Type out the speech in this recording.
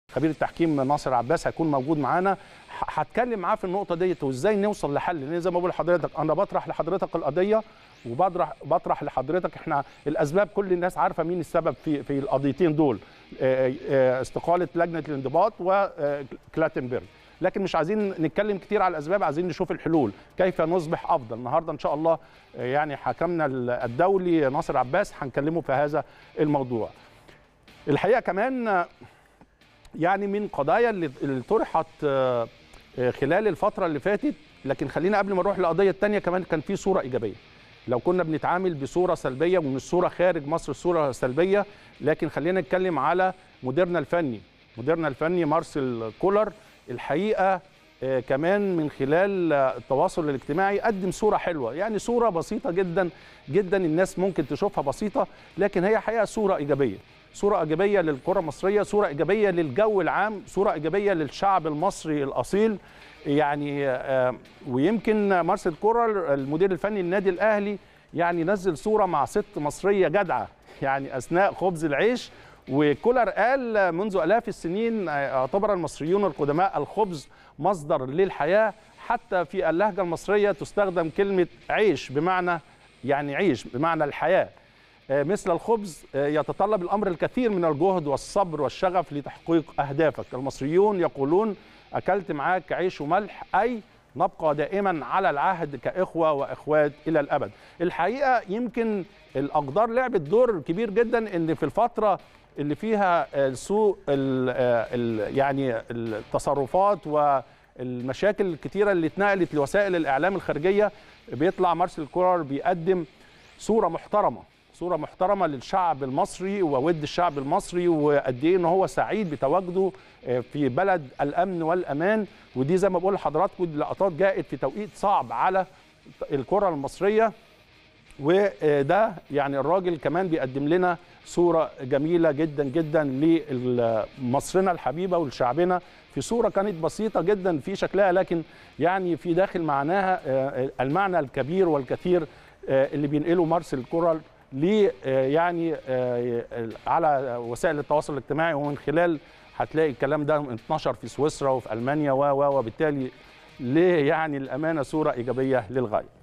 خبير التحكيم ناصر عباس هيكون موجود معانا هتكلم معاه في النقطه ديت وازاي نوصل لحل لان زي ما بقول لحضرتك انا بطرح لحضرتك القضيه وبطرح بطرح لحضرتك احنا الاسباب كل الناس عارفه مين السبب في في القضيتين دول استقاله لجنه الانضباط وكلاتنبرج لكن مش عايزين نتكلم كتير على الاسباب عايزين نشوف الحلول كيف نصبح افضل النهارده ان شاء الله يعني حكمنا الدولي ناصر عباس هنكلمه في هذا الموضوع الحقيقه كمان يعني من قضايا اللي طرحت خلال الفتره اللي فاتت لكن خلينا قبل ما نروح للقضيه الثانيه كمان كان في صوره ايجابيه لو كنا بنتعامل بصوره سلبيه ومن الصوره خارج مصر صوره سلبيه لكن خلينا نتكلم على مديرنا الفني مديرنا الفني مارسيل كولر الحقيقه كمان من خلال التواصل الاجتماعي قدم صوره حلوه يعني صوره بسيطه جدا جدا الناس ممكن تشوفها بسيطه لكن هي حقيقه صوره ايجابيه صوره ايجابيه للكره المصريه صوره ايجابيه للجو العام صوره ايجابيه للشعب المصري الاصيل يعني ويمكن مارسيل كولر المدير الفني للنادي الاهلي يعني نزل صوره مع ست مصريه جدعه يعني اثناء خبز العيش وكولر قال منذ الاف السنين اعتبر المصريون القدماء الخبز مصدر للحياه حتى في اللهجه المصريه تستخدم كلمه عيش بمعنى يعني عيش بمعنى الحياه مثل الخبز يتطلب الامر الكثير من الجهد والصبر والشغف لتحقيق اهدافك المصريون يقولون اكلت معاك عيش وملح اي نبقى دائما على العهد كاخوه واخوات الى الابد الحقيقه يمكن الاقدار لعبت دور كبير جدا ان في الفتره اللي فيها سوء يعني التصرفات والمشاكل الكتيره اللي اتنقلت لوسائل الاعلام الخارجيه بيطلع مارسيل كولر بيقدم صوره محترمه صوره محترمه للشعب المصري وود الشعب المصري وقد ايه ان هو سعيد بتواجده في بلد الامن والامان ودي زي ما بقول لحضراتكم لقطات جاءت في توقيت صعب على الكره المصريه وده يعني الراجل كمان بيقدم لنا صوره جميله جدا جدا لمصرنا الحبيبه ولشعبنا في صوره كانت بسيطه جدا في شكلها لكن يعني في داخل معناها المعنى الكبير والكثير اللي بينقله مارسيل كورال ليه يعني على وسائل التواصل الاجتماعي ومن خلال هتلاقي الكلام ده اتنشر في سويسرا وفي المانيا و وبالتالي ليه يعني الامانه صوره ايجابيه للغايه